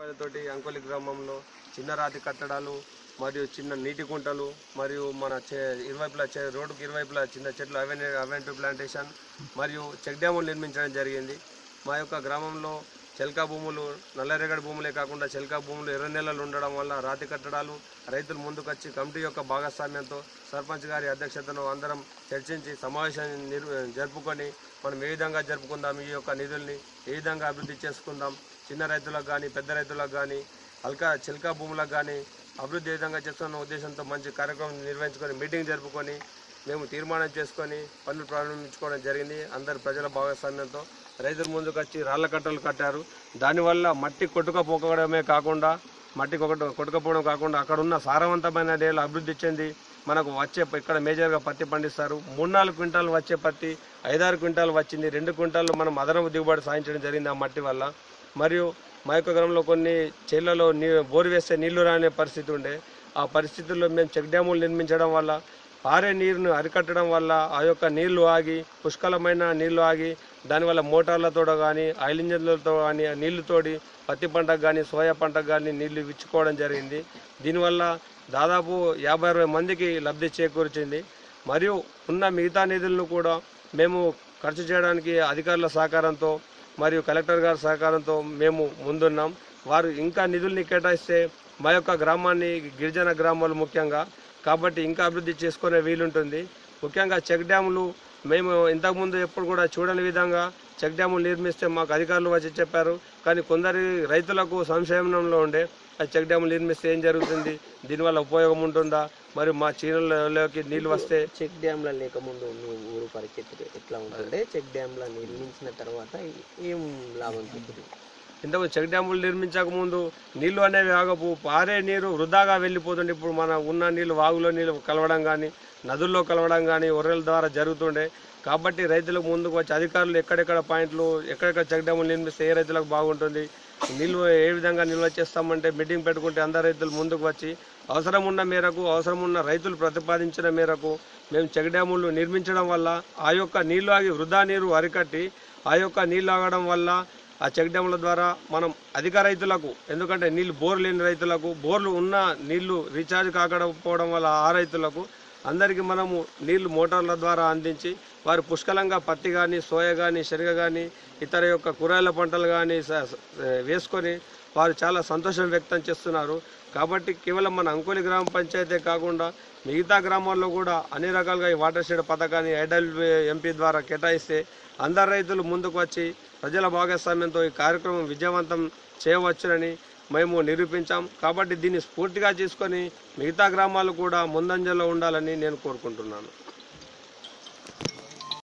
తోటి అంకోలి గ్రామంలో చిన్న రాతి కట్టడాలు మరియు చిన్న నీటి కుంటలు మరియు మన చే ఇరువైపులా చే రోడ్డుకి ఇరువైపులా చిన్న చెట్లు అవెన్యూ అవెన్యూ ప్లాంటేషన్ మరియు చెక్ డ్యాములు నిర్మించడం జరిగింది మా యొక్క గ్రామంలో చెల్కా భూములు నల్లరేగడి భూములే కాకుండా చెల్కా భూములు ఎర్ర నెలలు ఉండడం వల్ల రాతి కట్టడాలు రైతులు ముందుకొచ్చి కమిటీ యొక్క భాగస్వామ్యంతో సర్పంచ్ గారి అధ్యక్షతను అందరం చర్చించి సమావేశాన్ని నిర్ జరుపుకొని మనం ఏ విధంగా జరుపుకుందాం ఈ యొక్క నిధుల్ని ఏ విధంగా అభివృద్ధి చేసుకుందాం చిన్న రైతులకు కానీ పెద్ద రైతులకు కానీ అల్కా చిల్కా భూములకు కానీ అభివృద్ధి ఏ విధంగా చేస్తున్న ఉద్దేశంతో మంచి కార్యక్రమం నిర్వహించుకొని మీటింగ్ జరుపుకొని మేము తీర్మానం చేసుకొని పనులు ప్రారంభించుకోవడం జరిగింది అందరి ప్రజల భాగస్వామ్యంతో రైతులు ముందుకు వచ్చి రాళ్ల కట్టలు కట్టారు దానివల్ల మట్టి కొట్టుకపోకడమే కాకుండా మట్టి కొట్టు కొట్టుకపోవడం కాకుండా అక్కడ ఉన్న సారవంతమైన నేల అభివృద్ధి చెంది మనకు వచ్చే ఇక్కడ మేజర్గా పత్తి పండిస్తారు మూడు నాలుగు క్వింటాలు వచ్చే పత్తి ఐదారు క్వింటాలు వచ్చింది రెండు క్వింటాలు మనం అదనపు దిగుబడి సాధించడం జరిగింది ఆ మట్టి వల్ల మరియు మా యొక్క గ్రామంలో కొన్ని చేళ్లలో నీ బోరు వేస్తే నీళ్లు రానే పరిస్థితి ఉండే ఆ పరిస్థితుల్లో మేము చెక్ డ్యాములు నిర్మించడం వల్ల పారే నీరును అరికట్టడం వల్ల ఆ యొక్క నీళ్లు ఆగి పుష్కలమైన నీళ్లు ఆగి దానివల్ల మోటార్లతో కానీ ఆయిల్ ఇంజన్లతో కానీ ఆ నీళ్లు తోడి పత్తి పంటకు కానీ సోయా పంటకు కానీ నీళ్లు ఇచ్చుకోవడం జరిగింది దీనివల్ల దాదాపు యాభై అరవై మందికి లబ్ధి చేకూర్చింది మరియు ఉన్న మిగతా నిధులను కూడా మేము ఖర్చు చేయడానికి అధికారుల సహకారంతో మరియు కలెక్టర్ గారి సహకారంతో మేము ముందున్నాం వారు ఇంకా నిధుల్ని కేటాయిస్తే మా యొక్క గ్రామాన్ని గిరిజన గ్రామాలు ముఖ్యంగా కాబట్టి ఇంకా అభివృద్ధి చేసుకునే వీలుంటుంది ముఖ్యంగా చెక్ డ్యాములు మేము ఇంతకుముందు ఎప్పుడు కూడా చూడని విధంగా చెక్ డ్యాములు నిర్మిస్తే మాకు అధికారులు వచ్చి చెప్పారు కానీ కొందరి రైతులకు సంశయంలో ఉండే ఆ చెక్ డ్యాములు నిర్మిస్తే ఏం జరుగుతుంది దీనివల్ల ఉపయోగం ఉంటుందా మరి మా చీరలలోకి నీళ్ళు వస్తే చెక్ డ్యామ్ల లేకముందు మీ ఊరు పరిస్థితి ఎట్లా ఉంటుండే చెక్ డ్యామ్ల నిర్మించిన తర్వాత ఏం లాభం చూపుతుంది ఇంతకు చెక్ డ్యాములు నిర్మించక ముందు నీళ్లు అనేవి ఆగపు పారే నీరు వృధాగా వెళ్ళిపోతుండే ఇప్పుడు మన ఉన్న నీళ్లు వాగులో నీళ్లు కలవడం కానీ నదుల్లో కలవడం కానీ ఒర్రెల ద్వారా జరుగుతుండే కాబట్టి రైతులకు ముందుకు వచ్చి అధికారులు ఎక్కడెక్కడ పాయింట్లు ఎక్కడెక్కడ చెక్ డ్యాములు నిర్మిస్తే ఏ రైతులకు బాగుంటుంది నిల్వ ఏ విధంగా నిల్వ చేస్తామంటే మీటింగ్ పెట్టుకుంటే అందరు రైతులు ముందుకు వచ్చి అవసరం ఉన్న మేరకు అవసరం ఉన్న రైతులు ప్రతిపాదించిన మేరకు మేము చెక్ డ్యాములు నిర్మించడం వల్ల ఆ యొక్క నీళ్లు ఆగి వృధా నీరు అరికట్టి ఆ యొక్క నీళ్లు ఆగడం వల్ల ఆ చెక్ డ్యాముల ద్వారా మనం అధిక రైతులకు ఎందుకంటే నీళ్లు బోర్ లేని రైతులకు బోర్లు ఉన్న నీళ్లు రీఛార్జ్ కాకపోవడం వల్ల ఆ రైతులకు అందరికీ మనము నీళ్లు మోటార్ల ద్వారా అందించి వారు పుష్కలంగా పత్తి కానీ సోయ కానీ శనగ కానీ ఇతర యొక్క కూరగాయల పంటలు కానీ వేసుకొని వారు చాలా సంతోషం వ్యక్తం చేస్తున్నారు కాబట్టి కేవలం మన అంకోలి గ్రామ పంచాయతీ కాకుండా మిగతా గ్రామాల్లో కూడా అన్ని రకాలుగా ఈ వాటర్ షెడ్ పథకాన్ని ఐడల్ ఎంపీ ద్వారా కేటాయిస్తే అందరు రైతులు ముందుకు వచ్చి ప్రజల భాగస్వామ్యంతో ఈ కార్యక్రమం విజయవంతం చేయవచ్చునని మేము నిరూపించాం కాబట్టి దీన్ని స్ఫూర్తిగా తీసుకొని మిగతా గ్రామాలు కూడా ముందంజలో ఉండాలని నేను కోరుకుంటున్నాను